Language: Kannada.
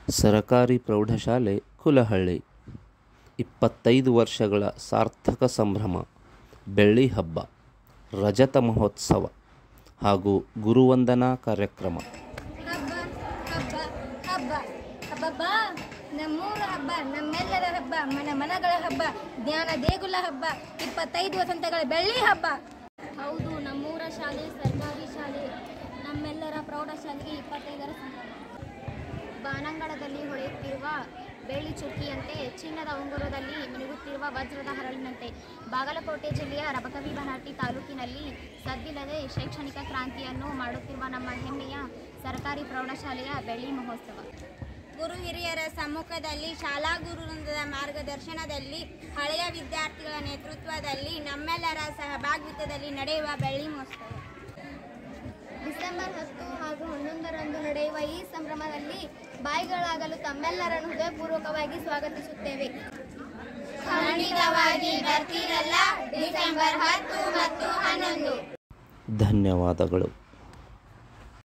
ಸರಕಾರಿ ಪ್ರೌಢಶಾಲೆ ಕುಲಹಳ್ಳಿ ಇಪ್ಪತ್ತೈದು ವರ್ಷಗಳ ಸಾರ್ಥಕ ಸಂಭ್ರಮ ಬೆಳ್ಳಿ ಹಬ್ಬ ರಜತ ಮಹೋತ್ಸವ ಹಾಗೂ ಗುರುವಂದನಾ ಕಾರ್ಯಕ್ರಮ ಹಬ್ಬ ಹಬ್ಬ ಹಬ್ಬ ಹಬ್ಬಬ್ಬ ನಮ್ಮೂರ ಹಬ್ಬ ನಮ್ಮೆಲ್ಲರ ಹಬ್ಬ ಮನ ಮನಗಳ ಹಬ್ಬ ಜ್ಞಾನ ದೇಗುಲ ಹಬ್ಬ ಇಪ್ಪತ್ತೈದು ವಸಂತಗಳ ಬೆಳ್ಳಿ ಹಬ್ಬ ಹೌದು ನಮ್ಮೂರ ಶಾಲೆ ಸರ್ಕಾರಿ ಶಾಲೆ ನಮ್ಮೆಲ್ಲರ ಪ್ರೌಢಶಾಲೆಗೆ ಇಪ್ಪತ್ತೈದರ ಸಂಭ್ರಮ ಬಾನಂಗಳದಲ್ಲಿ ಹೊಳೆಯುತ್ತಿರುವ ಬೆಳ್ಳಿ ಚುಕ್ಕಿಯಂತೆ ಚಿನ್ನದ ಉಂಗುರದಲ್ಲಿ ಮಿನುಗುತ್ತಿರುವ ವಜ್ರದ ಹರಳಿನಂತೆ ಬಾಗಲಕೋಟೆ ಜಿಲ್ಲೆಯ ರಬಕವಿ ಬನಾಟಿ ತಾಲೂಕಿನಲ್ಲಿ ಸದ್ದಿಲ್ಲದೆ ಶೈಕ್ಷಣಿಕ ಕ್ರಾಂತಿಯನ್ನು ಮಾಡುತ್ತಿರುವ ನಮ್ಮ ಹೆಮ್ಮೆಯ ಸರ್ಕಾರಿ ಪ್ರೌಢಶಾಲೆಯ ಬೆಳ್ಳಿ ಮಹೋತ್ಸವ ಗುರು ಹಿರಿಯರ ಸಮ್ಮುಖದಲ್ಲಿ ಶಾಲಾ ಗುರು ವೃಂದದ ಮಾರ್ಗದರ್ಶನದಲ್ಲಿ ಹಳೆಯ ವಿದ್ಯಾರ್ಥಿಗಳ ನೇತೃತ್ವದಲ್ಲಿ ನಮ್ಮೆಲ್ಲರ ಸಹಭಾಗಿತ್ವದಲ್ಲಿ ನಡೆಯುವ ಬೆಳ್ಳಿ ಮಹೋತ್ಸವ ಡಿಸೆಂಬರ್ ಹತ್ತು ಹಾಗೂ ಹನ್ನೊಂದರಂದು ನಡೆಯುವ ಈ ಸಂಭ್ರಮದಲ್ಲಿ ಬಾಯಿಗಳಾಗಲು ತಮ್ಮೆಲ್ಲರನ್ನು ಹೃದಯಪೂರ್ವಕವಾಗಿ ಸ್ವಾಗತಿಸುತ್ತೇವೆ ಖಂಡಿತವಾಗಿ ಬರ್ತೀರಲ್ಲ ಡಿಸೆಂಬರ್ ಹತ್ತು ಮತ್ತು ಹನ್ನೊಂದು ಧನ್ಯವಾದಗಳು